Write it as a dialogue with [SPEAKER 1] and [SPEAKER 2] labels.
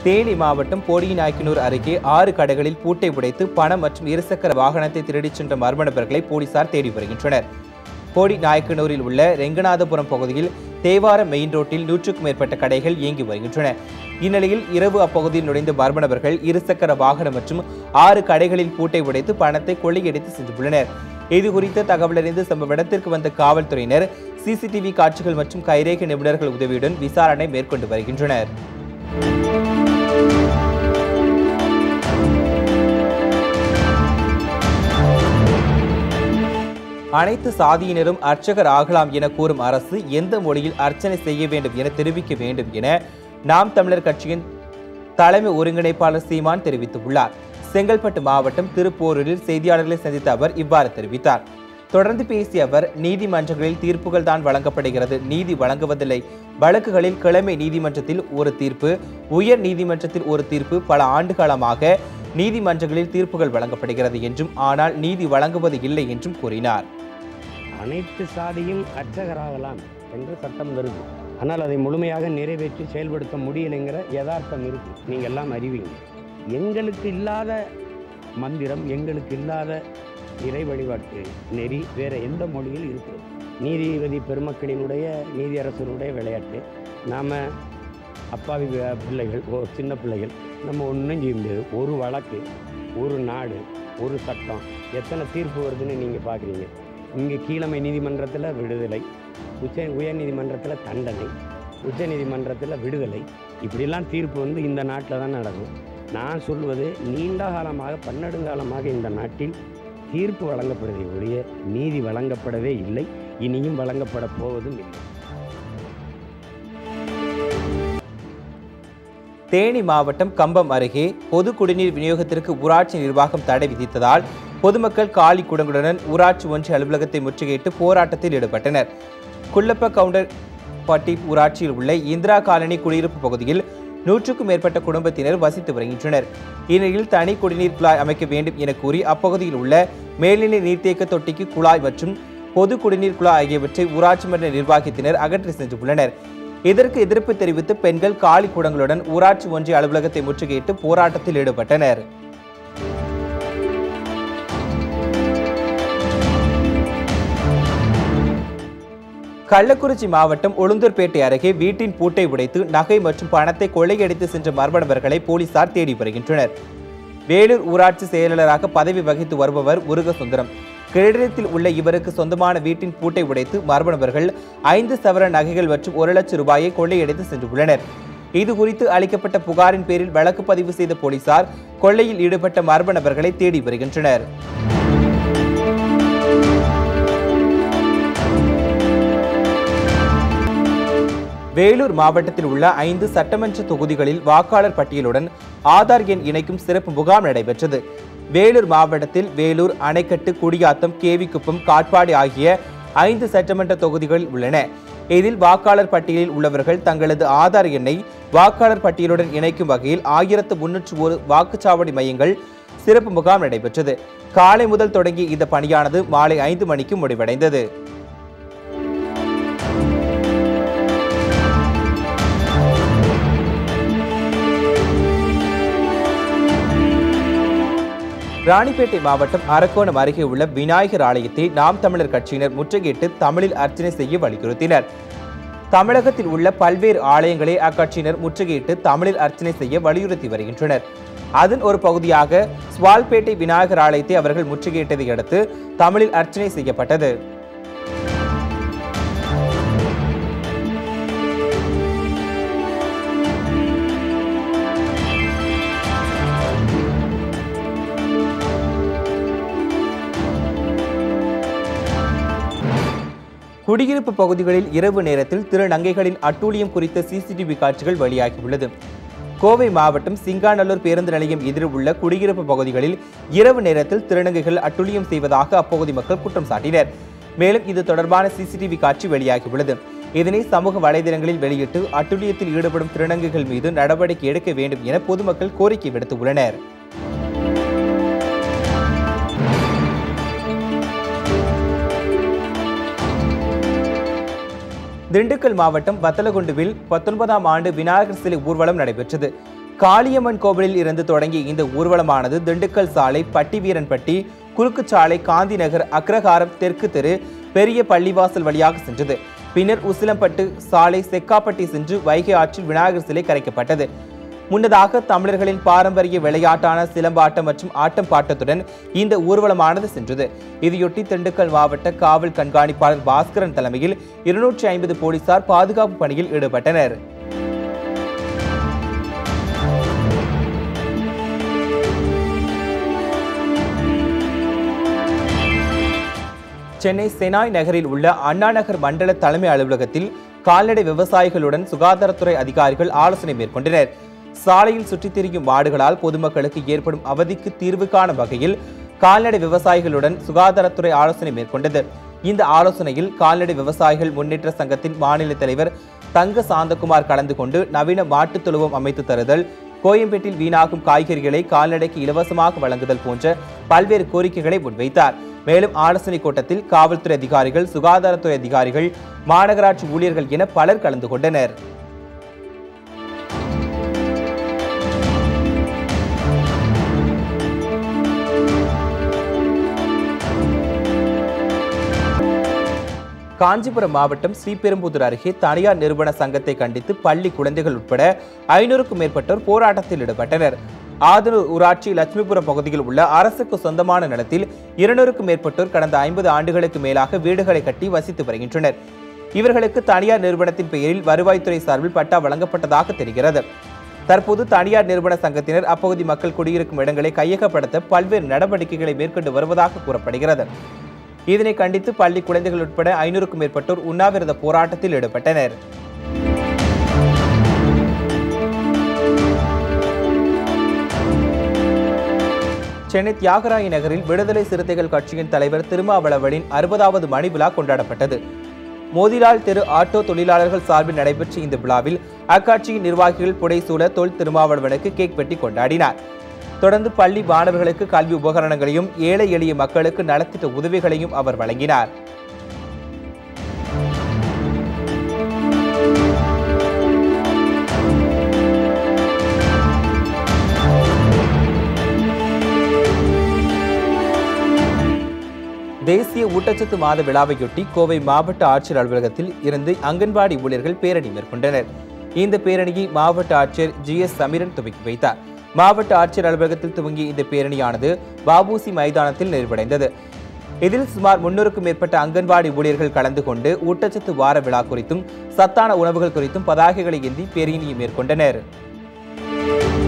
[SPEAKER 1] தேனி மாவட்டம் போடிநாயக்கனூர் அருகே ஆறு கடைகளில் பூட்டை உடைத்து பணம் மற்றும் இருசக்கர வாகனத்தை திருடிச் சென்ற மர்ம நபர்களை போலீசார் தேடி வருகின்றனர் போடி நாயக்கனூரில் உள்ள ரெங்கநாதபுரம் பகுதியில் தேவாரம் மெயின் ரோட்டில் நூற்றுக்கும் மேற்பட்ட கடைகள் இயங்கி வருகின்றன இந்நிலையில் இரவு அப்பகுதியில் நுழைந்த மர்ம நபர்கள் இருசக்கர வாகனம் மற்றும் ஆறு கடைகளில் பூட்டை உடைத்து பணத்தை கொள்ளையடித்து சென்றுள்ளனர் இது குறித்த தகவலறிந்து சம்பவ இடத்திற்கு வந்த காவல்துறையினர் சிசிடிவி காட்சிகள் மற்றும் கைரேகை நிபுணர்கள் உதவியுடன் விசாரணை மேற்கொண்டு வருகின்றனர் அனைத்து சாதியினரும் அர்ச்சகர் ஆகலாம் என கூறும் அரசு எந்த மொழியில் அர்ச்சனை செய்ய வேண்டும் என தெரிவிக்க வேண்டும் என நாம் தமிழர் கட்சியின் தலைமை ஒருங்கிணைப்பாளர் சீமான் தெரிவித்துள்ளார் செங்கல்பட்டு மாவட்டம் திருப்போரூரில் செய்தியாளர்களை சந்தித்த அவர் இவ்வாறு தெரிவித்தார் தொடர்ந்து பேசிய அவர் நீதிமன்றங்களில் தீர்ப்புகள் தான் வழங்கப்படுகிறது நீதி வழங்குவதில்லை வழக்குகளில் கிழமை நீதிமன்றத்தில் ஒரு தீர்ப்பு உயர் நீதிமன்றத்தில் ஒரு தீர்ப்பு பல ஆண்டுகாலமாக நீதிமன்றங்களில் தீர்ப்புகள் வழங்கப்படுகிறது என்றும் ஆனால் நீதி வழங்குவது இல்லை என்றும் கூறினார்
[SPEAKER 2] அனைத்து சாதியும் அர்ச்சகராகலாம் என்று சட்டம் வருது ஆனால் அதை முழுமையாக நிறைவேற்றி செயல்படுத்த முடியலைங்கிற யதார்த்தம் இருக்கு நீங்கள் எல்லாம் அறிவீங்க எங்களுக்கு இல்லாத மந்திரம் எங்களுக்கு இல்லாத இறை வழிபாட்டு நெறி வேற எந்த மொழியில் இருக்கிறது நீதிபதி பெருமக்களினுடைய நீதியரசனுடைய விளையாட்டு நாம் அப்பாவி பி- பிள்ளைகள் ஓ சின்ன பிள்ளைகள் நம்ம ஒன்றும் செய்ய முடியாது ஒரு வழக்கு ஒரு நாடு ஒரு சட்டம் எத்தனை தீர்ப்பு வருதுன்னு நீங்கள் பார்க்குறீங்க இங்கே கீழமை நீதிமன்றத்தில் விடுதலை உச்ச உயர் நீதிமன்றத்தில் தண்டனை உச்ச நீதிமன்றத்தில் விடுதலை இப்படிலாம் தீர்ப்பு வந்து இந்த நாட்டில் தான் நடக்கும் நான் சொல்வது நீண்ட காலமாக பன்னெடுங்காலமாக இந்த நாட்டில் தீர்ப்பு வழங்கப்படுவதை ஒழிய நீதி வழங்கப்படவே இல்லை இனியும் வழங்கப்பட போவதும் இல்லை
[SPEAKER 1] தேனி மாவட்டம் கம்பம் அருகே பொது குடிநீர் விநியோகத்திற்கு ஊராட்சி நிர்வாகம் தடை விதித்ததால் பொதுமக்கள் காலி குடங்களுடன் ஊராட்சி ஒன்றிய அலுவலகத்தை முற்றுகையிட்டு போராட்டத்தில் ஈடுபட்டனர் குள்ளப்ப கவுண்டர் பட்டி ஊராட்சியில் உள்ள இந்திரா காலனி குடியிருப்பு பகுதியில் நூற்றுக்கும் மேற்பட்ட குடும்பத்தினர் வசித்து வருகின்றனர் இந்நிலையில் தனி குடிநீர் குழாய் அமைக்க வேண்டும் என கூறி அப்பகுதியில் உள்ள மேல்நிலை நீர்த்தேக்க தொட்டிக்கு குழாய் மற்றும் பொது குடிநீர் குழாய் ஆகியவற்றை ஊராட்சி மன்ற நிர்வாகத்தினர் அகற்றி சென்றுள்ளனர் இதற்கு எதிர்ப்பு தெரிவித்து பெண்கள் காலி குடங்களுடன் ஊராட்சி ஒன்றிய அலுவலகத்தை முற்றுகையிட்டு போராட்டத்தில் ஈடுபட்டனர் கள்ளக்குறிச்சி மாவட்டம் உளுந்தூர்பேட்டை அருகே வீட்டின் பூட்டை உடைத்து நகை மற்றும் பணத்தை கொள்ளையடித்து சென்ற மர்ம நபர்களை போலீசார் தேடி வருகின்றனர் வேலூர் ஊராட்சி செயலாளராக பதவி வகித்து வருபவர் முருகசுந்தரம் கிழடத்தில் உள்ள இவருக்கு சொந்தமான வீட்டின் பூட்டை உடைத்து மர்ம நபர்கள் ஐந்து சவர நகைகள் மற்றும் ஒரு லட்சம் ரூபாயை கொள்ளையடித்து சென்றுள்ளனர் இது குறித்து அளிக்கப்பட்ட புகாரின் பேரில் வழக்கு பதிவு செய்த போலீசார் கொள்ளையில் ஈடுபட்ட மர்ம நபர்களை தேடி வருகின்றனர் வேலூர் மாவட்டத்தில் உள்ள ஐந்து சட்டமன்ற தொகுதிகளில் வாக்காளர் பட்டியலுடன் ஆதார் எண் இணைக்கும் சிறப்பு முகாம் நடைபெற்றது வேலூர் மாவட்டத்தில் வேலூர் அணைக்கட்டு குடியாத்தம் கேவிக்குப்பம் காட்பாடி ஆகிய ஐந்து சட்டமன்ற தொகுதிகள் உள்ளன இதில் வாக்காளர் பட்டியலில் உள்ளவர்கள் தங்களது ஆதார் எண்ணை வாக்காளர் பட்டியலுடன் இணைக்கும் வகையில் ஆயிரத்து முன்னூற்று ஒரு வாக்குச்சாவடி மையங்கள் சிறப்பு முகாம் நடைபெற்றது காலை முதல் தொடங்கிய இந்த பணியானது மாலை ஐந்து மணிக்கு முடிவடைந்தது ராணிப்பேட்டை மாவட்டம் அரக்கோணம் அருகே உள்ள விநாயகர் ஆலயத்தை நாம் தமிழர் கட்சியினர் முற்றுகையிட்டு தமிழில் அர்ச்சனை செய்ய வலியுறுத்தினர் தமிழகத்தில் உள்ள பல்வேறு ஆலயங்களை அக்கட்சியினர் முற்றுகையிட்டு தமிழில் அர்ச்சனை செய்ய வலியுறுத்தி வருகின்றனர் அதன் ஒரு பகுதியாக ஸ்வால்பேட்டை விநாயகர் ஆலயத்தை அவர்கள் முற்றுகையிட்டதை அடுத்து தமிழில் அர்ச்சனை செய்யப்பட்டது குடியிருப்பு பகுதிகளில் இரவு நேரத்தில் திருநங்கைகளின் அட்டூழியம் குறித்த சிசிடிவி காட்சிகள் வெளியாகியுள்ளது கோவை மாவட்டம் சிங்காநல்லூர் பேருந்து நிலையம் எதிரில் உள்ள குடியிருப்பு பகுதிகளில் இரவு நேரத்தில் திருநங்கைகள் அட்டூழியம் செய்வதாக அப்பகுதி மக்கள் குற்றம் சாட்டினர் மேலும் இது தொடர்பான சிசிடிவி காட்சி வெளியாகியுள்ளது இதனை சமூக வலைதளங்களில் வெளியிட்டு அட்டூழியத்தில் ஈடுபடும் திருநங்கைகள் மீது நடவடிக்கை எடுக்க வேண்டும் என பொதுமக்கள் கோரிக்கை விடுத்துள்ளனர் திண்டுக்கல் மாவட்டம் வத்தலகுண்டுவில் பத்தொன்பதாம் ஆண்டு விநாயகர் சிலை ஊர்வலம் நடைபெற்றது காளியம்மன் கோவிலில் இருந்து தொடங்கிய இந்த ஊர்வலமானது திண்டுக்கல் சாலை பட்டிவீரன்பட்டி குறுக்குச்சாலை காந்தி நகர் அக்ரஹாரம் தெற்கு தெரு பெரிய பள்ளிவாசல் வழியாக சென்றது பின்னர் உசிலம்பட்டு சாலை செக்காப்பட்டி சென்று வைகை ஆற்றில் விநாயகர் சிலை கரைக்கப்பட்டது முன்னதாக தமிழர்களின் பாரம்பரிய விளையாட்டான சிலம்பாட்டம் மற்றும் ஆட்டம் பாட்டத்துடன் இந்த ஊர்வலமானது சென்றது இதையொட்டி திண்டுக்கல் மாவட்ட காவல் கண்காணிப்பாளர் பாஸ்கரன் தலைமையில் இருநூற்றி ஐம்பது போலீசார் பாதுகாப்பு பணியில் ஈடுபட்டனர் சென்னை செனாய் நகரில் உள்ள அண்ணா நகர் மண்டல தலைமை அலுவலகத்தில் கால்நடை விவசாயிகளுடன் சுகாதாரத்துறை அதிகாரிகள் ஆலோசனை மேற்கொண்டனர் சாலையில் சுற்றித் திரியும் மாடுகளால் பொதுமக்களுக்கு ஏற்படும் அவதிக்கு தீர்வு காணும் வகையில் கால்நடை விவசாயிகளுடன் சுகாதாரத்துறை ஆலோசனை மேற்கொண்டது இந்த ஆலோசனையில் கால்நடை விவசாயிகள் முன்னேற்ற சங்கத்தின் மாநில தலைவர் தங்க சாந்தகுமார் கலந்து கொண்டு நவீன மாட்டுத் தொழுவம் அமைத்து தருதல் கோயம்பேட்டில் வீணாகும் காய்கறிகளை கால்நடைக்கு இலவசமாக வழங்குதல் போன்ற பல்வேறு கோரிக்கைகளை முன்வைத்தார் மேலும் ஆலோசனை கூட்டத்தில் காவல்துறை அதிகாரிகள் சுகாதாரத்துறை அதிகாரிகள் மாநகராட்சி ஊழியர்கள் என பலர் கலந்து கொண்டனர் காஞ்சிபுரம் மாவட்டம் ஸ்ரீபெரும்புதூர் அருகே தனியார் நிறுவன சங்கத்தை கண்டித்து பள்ளி குழந்தைகள் உட்பட ஐநூறுக்கும் மேற்பட்டோர் போராட்டத்தில் ஈடுபட்டனர் ஆதனூர் ஊராட்சி லட்சுமிபுரம் பகுதியில் உள்ள அரசுக்கு சொந்தமான நிலத்தில் இருநூறுக்கும் மேற்பட்டோர் கடந்த ஐம்பது ஆண்டுகளுக்கு மேலாக வீடுகளை கட்டி வசித்து வருகின்றனர் இவர்களுக்கு தனியார் நிறுவனத்தின் பெயரில் வருவாய்த்துறை சார்பில் பட்டா வழங்கப்பட்டதாக தெரிகிறது தற்போது தனியார் நிறுவன சங்கத்தினர் அப்பகுதி மக்கள் குடியிருக்கும் இடங்களை கையகப்படுத்த பல்வேறு நடவடிக்கைகளை மேற்கொண்டு வருவதாக கூறப்படுகிறது இதனை கண்டித்து பள்ளி குழந்தைகள் உட்பட ஐநூறுக்கும் மேற்பட்டோர் உண்ணாவிரத போராட்டத்தில் ஈடுபட்டனர் சென்னை தியாகராய நகரில் விடுதலை சிறுத்தைகள் கட்சியின் தலைவர் திருமாவளவனின் அறுபதாவது மணி விழா கொண்டாடப்பட்டது மோதிலால் தெரு ஆட்டோ தொழிலாளர்கள் சார்பில் நடைபெற்ற இந்த விழாவில் அக்கட்சியின் நிர்வாகிகள் புடைசூழ தொல் திருமாவளவனுக்கு கேக் வெட்டி கொண்டாடினார் தொடர்ந்து பள்ளி மாணவர்களுக்கு கல்வி உபகரணங்களையும் ஏழை எளிய மக்களுக்கு நலத்திட்ட உதவிகளையும் அவர் வழங்கினார் தேசிய ஊட்டச்சத்து மாத விழாவையொட்டி கோவை மாவட்ட ஆட்சியர் அலுவலகத்தில் இருந்து அங்கன்வாடி ஊழியர்கள் பேரணி மேற்கொண்டனர் இந்த பேரணியை மாவட்ட ஆட்சியர் ஜி எஸ் சமீரன் துவக்கி வைத்தார் மாவட்ட ஆட்சியர் அலுவலகத்தில் துவங்கிய இந்த பேரணியானது பாபூசி மைதானத்தில் நிறைவடைந்தது இதில் சுமார் முன்னூறுக்கும் மேற்பட்ட அங்கன்வாடி ஊழியர்கள் கலந்து கொண்டு ஊட்டச்சத்து வார விழா குறித்தும் சத்தான உணவுகள் குறித்தும் பதாகைகளை ஏந்தி பேரணியை மேற்கொண்டனர்